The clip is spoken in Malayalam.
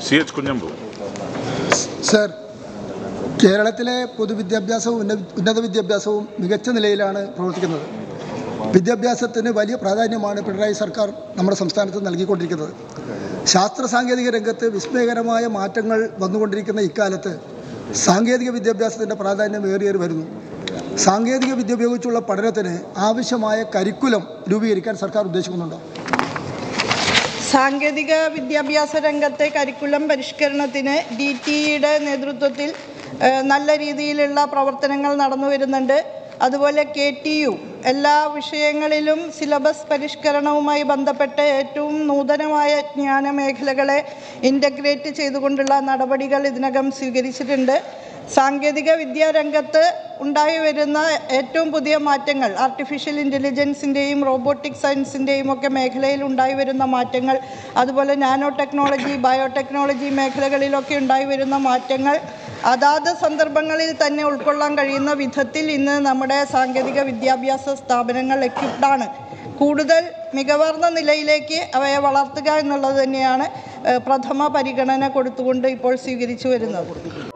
സി എച്ച് കുഞ്ഞമ്പു സർ കേരളത്തിലെ പൊതുവിദ്യാഭ്യാസവും ഉന്ന ഉന്നത വിദ്യാഭ്യാസവും മികച്ച നിലയിലാണ് പ്രവർത്തിക്കുന്നത് വിദ്യാഭ്യാസത്തിന് വലിയ പ്രാധാന്യമാണ് പിണറായി സർക്കാർ നമ്മുടെ സംസ്ഥാനത്ത് നൽകിക്കൊണ്ടിരിക്കുന്നത് ശാസ്ത്ര സാങ്കേതിക രംഗത്ത് വിസ്മയകരമായ മാറ്റങ്ങൾ വന്നുകൊണ്ടിരിക്കുന്ന ഇക്കാലത്ത് സാങ്കേതിക വിദ്യാഭ്യാസത്തിൻ്റെ പ്രാധാന്യം ഏറിയേറി വരുന്നു സാങ്കേതിക വിദ്യ ഉപയോഗിച്ചുള്ള പഠനത്തിന് ആവശ്യമായ കരിക്കുലം രൂപീകരിക്കാൻ സർക്കാർ ഉദ്ദേശിക്കുന്നുണ്ടോ സാങ്കേതിക വിദ്യാഭ്യാസ രംഗത്തെ കരിക്കുലം പരിഷ്കരണത്തിന് ഡി ടിയുടെ നേതൃത്വത്തിൽ ഏഹ്, നല്ല രീതിയിലുള്ള പ്രവർത്തനങ്ങൾ നടന്നു വരുന്നുണ്ട് അതുപോലെ കെ ടി യു എല്ലാ വിഷയങ്ങളിലും സിലബസ് പരിഷ്കരണവുമായി ബന്ധപ്പെട്ട് ഏറ്റവും നൂതനമായ ജ്ഞാന മേഖലകളെ ഇൻ്റഗ്രേറ്റ് ചെയ്തുകൊണ്ടുള്ള നടപടികൾ ഇതിനകം സ്വീകരിച്ചിട്ടുണ്ട് സാങ്കേതിക വിദ്യാരംഗത്ത് ഉണ്ടായി വരുന്ന ഏറ്റവും പുതിയ മാറ്റങ്ങൾ ആർട്ടിഫിഷ്യൽ ഇൻ്റലിജൻസിൻ്റെയും റോബോട്ടിക് സയൻസിൻ്റെയും ഒക്കെ മേഖലയിൽ ഉണ്ടായി വരുന്ന മാറ്റങ്ങൾ അതുപോലെ നാനോ ടെക്നോളജി ബയോടെക്നോളജി മേഖലകളിലൊക്കെ ഉണ്ടായി വരുന്ന മാറ്റങ്ങൾ അതാത് സന്ദർഭങ്ങളിൽ തന്നെ ഉൾക്കൊള്ളാൻ കഴിയുന്ന വിധത്തിൽ ഇന്ന് നമ്മുടെ സാങ്കേതിക വിദ്യാഭ്യാസ സ്ഥാപനങ്ങൾ എക്യുപ്ഡാണ് കൂടുതൽ മികവാർന്ന നിലയിലേക്ക് അവയെ വളർത്തുക എന്നുള്ളത് തന്നെയാണ് ഏഹ്, പ്രഥമ പരിഗണന കൊടുത്തുകൊണ്ട് ഇപ്പോൾ സ്വീകരിച്ചു വരുന്നത്